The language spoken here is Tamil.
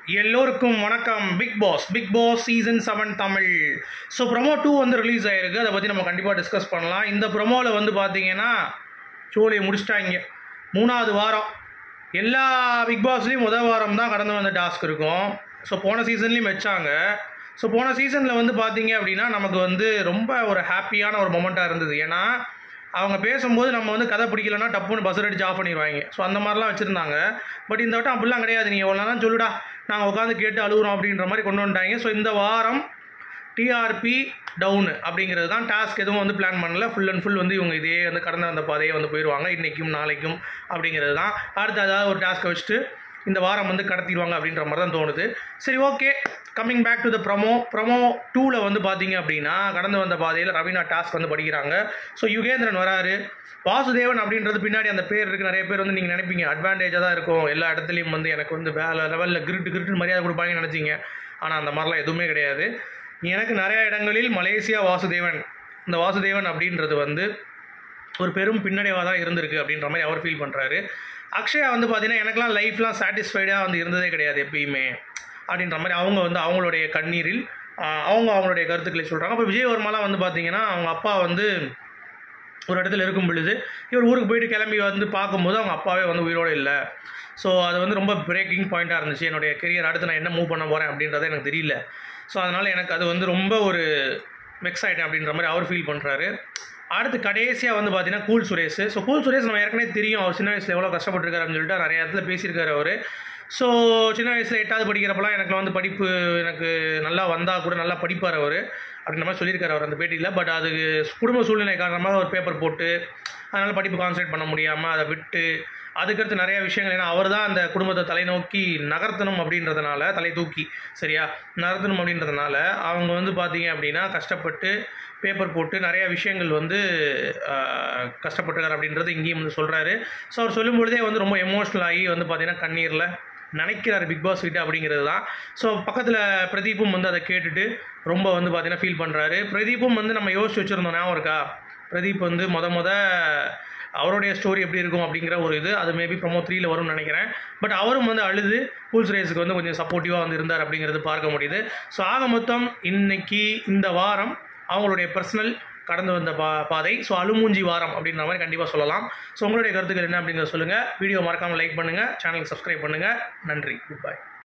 எல்லோருக்கும் வணக்கம் big boss big boss season seven Tamil so promo two வந்து ரிலீஸ் ஆயிருக்கு அதை பற்றி நம்ம கண்டிப்பாக டிஸ்கஸ் பண்ணலாம் இந்த ப்ரொமோவில் வந்து பார்த்தீங்கன்னா சோழியை முடிச்சிட்டாங்க மூணாவது வாரம் எல்லா பிக் பாஸ்லேயும் முதல் வாரம் தான் கடந்து வந்த டாஸ்க் இருக்கும் ஸோ போன சீசன்லேயும் வச்சாங்க ஸோ போன சீசனில் வந்து பார்த்தீங்க அப்படின்னா நமக்கு வந்து ரொம்ப ஒரு ஹாப்பியான ஒரு மொமெண்ட்டாக இருந்தது ஏன்னா அவங்க பேசும்போது நம்ம வந்து கதை பிடிக்கலன்னா டப்புன்னு பஸ் அடிச்சு ஆஃப் பண்ணிடுவாங்க ஸோ அந்த மாதிரிலாம் வச்சுருந்தாங்க பட் இந்த வட்டம் அப்படிலாம் கிடையாது நீங்கள் எவ்வளோ தான் சொல்லுடா நாங்கள் உட்காந்து கேட்டு அழுகுறோம் அப்படின்ற மாதிரி கொண்டு வந்துட்டாங்க ஸோ இந்த வாரம் டிஆர்பி டவுனு அப்படிங்கிறது தான் டாஸ்க் எதுவும் வந்து பிளான் பண்ணல ஃபுல் அண்ட் ஃபுல் வந்து இவங்க இதே வந்து கடந்த அந்த பாதையை வந்து போயிடுவாங்க இன்றைக்கும் நாளைக்கும் அப்படிங்கிறது தான் அடுத்து ஏதாவது ஒரு டாஸ்க்கை வச்சுட்டு இந்த வாரம் வந்து கடத்திடுவாங்க அப்படின்ற மாதிரி தான் தோணுது சரி okay coming back to the promo promo டூவில் வந்து பார்த்தீங்க அப்படின்னா கடந்து வந்த பாதையில் ரவீனா டாஸ்க் வந்து படிக்கிறாங்க ஸோ யுகேந்திரன் வராரு வாசுதேவன் அப்படின்றது பின்னாடி அந்த பேர் இருக்குது நிறைய பேர் வந்து நீங்கள் நினைப்பீங்க அட்வான்டேஜாக தான் இருக்கும் எல்லா இடத்துலையும் வந்து எனக்கு வந்து வேலை லெவலில் கிரிட்டு கிரிட்டு மரியாதை கொடுப்பாங்கன்னு நினச்சிங்க ஆனால் அந்த மாதிரிலாம் எதுவுமே கிடையாது எனக்கு நிறைய இடங்களில் மலேசியா வாசுதேவன் இந்த வாசுதேவன் அப்படின்றது வந்து ஒரு பெரும் பின்னடைவாக தான் இருந்திருக்கு அப்படின்ற மாதிரி அவர் ஃபீல் பண்ணுறாரு அக்ஷயா வந்து பார்த்தீங்கன்னா எனக்குலாம் லைஃப்லாம் சாட்டிஸ்ஃபைடாக வந்து இருந்ததே கிடையாது எப்பயுமே அப்படின்ற மாதிரி அவங்க வந்து அவங்களுடைய கண்ணீரில் ஆஹ், அவங்க அவங்களுடைய கருத்துக்களை சொல்கிறாங்க அப்போ விஜயவர்மாலாம் வந்து பார்த்தீங்கன்னா அவங்க அப்பா வந்து ஒரு இடத்துல இருக்கும் பொழுது இவர் ஊருக்கு போயிட்டு கிளம்பி வந்து பார்க்கும்போது அவங்க அப்பாவே வந்து உயிரோடு இல்லை ஸோ அது வந்து ரொம்ப பிரேக்கிங் பாயிண்ட்டாக இருந்துச்சு என்னுடைய கெரியர் அடுத்து நான் என்ன மூவ் பண்ண போகிறேன் அப்படின்றது எனக்கு தெரியல ஸோ அதனால் எனக்கு அது வந்து ரொம்ப ஒரு வெக்ஸ் ஆகிட்டேன் அப்படின்ற மாதிரி அவர் ஃபீல் பண்ணுறாரு அடுத்து கடைசியாக வந்து பார்த்தீங்கன்னா cool Suresh so cool Suresh நம்ம ஏற்கனவே தெரியும் அவர் சின்ன வயசில் எவ்வளோ கஷ்டப்பட்டுருக்காரு அப்படின்னு சொல்லிட்டு நிறைய இடத்துல பேசியிருக்காரு அவர் ஸோ சின்ன வயசில் எட்டாவது படிக்கிறப்பலாம் எனக்கு வந்து படிப்பு எனக்கு நல்லா வந்தால் கூட நல்லா படிப்பார் அவர் அப்படின்ற மாதிரி சொல்லியிருக்காரு அவர் அந்த பேட்டியில் பட் அது குடும்ப சூழ்நிலை காரணமாக ஒரு பேப்பர் போட்டு அதனால் படிப்பு கான்சன்ட்ரேட் பண்ண முடியாமல் அதை விட்டு அதுக்கடுத்து நிறைய விஷயங்கள் ஏன்னா அவர் தான் அந்த குடும்பத்தை தலைநோக்கி நகர்த்தணும் அப்படின்றதுனால தலை தூக்கி சரியா நகர்த்தணும் அப்படின்றதுனால அவங்க வந்து பார்த்தீங்க அப்படின்னா கஷ்டப்பட்டு பேப்பர் போட்டு நிறைய விஷயங்கள் வந்து ஆஹ், கஷ்டப்பட்டிருக்காரு அப்படின்றது இங்கேயும் வந்து சொல்கிறாரு ஸோ அவர் சொல்லும் பொழுதே வந்து ரொம்ப எமோஷ்னல் ஆகி வந்து பார்த்தீங்கன்னா கண்ணீரில் நினைக்கிறாரு பிக் பாஸ் கிட்ட அப்படிங்கிறது தான் ஸோ பக்கத்தில் பிரதீப்பும் வந்து அதை கேட்டுட்டு ரொம்ப வந்து பார்த்தீங்கன்னா ஃபீல் பண்ணுறாரு பிரதீப்பும் வந்து நம்ம யோசிச்சு வச்சுருந்தோம் ஞாபகம் இருக்கா பிரதீப் வந்து மொத மொத அவருடைய ஸ்டோரி எப்படி இருக்கும் அப்படிங்கிற ஒரு இது அது மேபி ப்ரொமோ த்ரீல வரும்னு நினைக்கிறேன் பட் அவரும் வந்து அழுது கூல்ஸ் ரேஸுக்கு வந்து கொஞ்சம் சப்போர்ட்டிவாக வந்து இருந்தார் அப்படிங்கிறது பார்க்க முடியுது ஸோ ஆக மொத்தம் இன்னைக்கு இந்த வாரம் அவங்களுடைய பர்சனல் கடந்து வந்த பா பாதை ஸோ அலுமூஞ்சி வாரம் அப்படின்ற மாதிரி கண்டிப்பாக சொல்லலாம் ஸோ உங்களுடைய கருத்துக்கள் என்ன அப்படிங்கிறத சொல்லுங்கள் வீடியோ மறக்காமல் லைக் பண்ணுங்கள் சேனலுக்கு சப்ஸ்கிரைப் பண்ணுங்கள் நன்றி குட் பை